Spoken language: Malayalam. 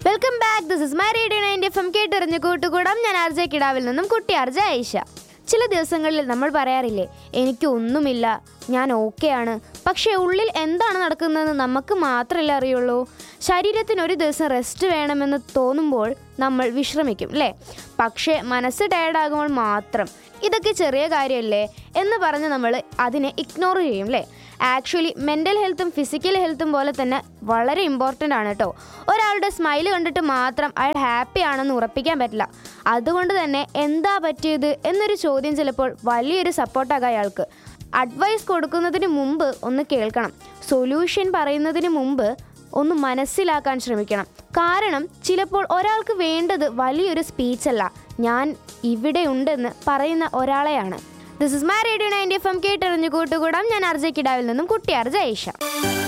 welcome back this is my radio ninety F M കേട്ടെറിഞ്ഞ് കൂട്ടുകൂടാം ഞാൻ ആർ ജെ കിടാവിൽ നിന്നും കുട്ടി ആർ ജെ ഐഷ ചില ദിവസങ്ങളിൽ നമ്മൾ പറയാറില്ലേ എനിക്ക് ഒന്നുമില്ല ഞാൻ ഓക്കെയാണ് പക്ഷേ ഉള്ളിൽ എന്താണ് നടക്കുന്നതെന്ന് നമുക്ക് മാത്രമല്ല അറിയുള്ളൂ ശരീരത്തിന് ഒരു ദിവസം റെസ്റ്റ് വേണമെന്ന് തോന്നുമ്പോൾ നമ്മൾ വിശ്രമിക്കും അല്ലേ പക്ഷേ മനസ്സ് ടയർഡാകുമ്പോൾ മാത്രം ഇതൊക്കെ ചെറിയ കാര്യമല്ലേ എന്ന് പറഞ്ഞ് നമ്മൾ അതിനെ ഇഗ്നോർ ചെയ്യും അല്ലേ ആക്ച്വലി മെൻ്റൽ ഹെൽത്തും ഫിസിക്കൽ ഹെൽത്തും പോലെ തന്നെ വളരെ ഇമ്പോർട്ടൻ്റ് ആണ് കേട്ടോ ഒരാളുടെ സ്മൈൽ കണ്ടിട്ട് മാത്രം അയാൾ ഹാപ്പി ആണെന്ന് ഉറപ്പിക്കാൻ പറ്റില്ല അതുകൊണ്ട് തന്നെ എന്താ പറ്റിയത് എന്നൊരു ചോദ്യം ചിലപ്പോൾ വലിയൊരു സപ്പോർട്ടാകാം അയാൾക്ക് അഡ്വൈസ് കൊടുക്കുന്നതിന് മുമ്പ് ഒന്ന് കേൾക്കണം സൊല്യൂഷൻ പറയുന്നതിന് മുമ്പ് ഒന്ന് മനസ്സിലാക്കാൻ ശ്രമിക്കണം കാരണം ചിലപ്പോൾ ഒരാൾക്ക് വേണ്ടത് വലിയൊരു സ്പീച്ചല്ല ഞാൻ ഇവിടെ ഉണ്ടെന്ന് പറയുന്ന ഒരാളെയാണ് this is my radio ninety F M കേട്ടറിഞ്ഞു കൂട്ടുകൂടാം ഞാൻ അർജ കിടാവിൽ നിന്നും കുട്ടി അർജ ഐഷ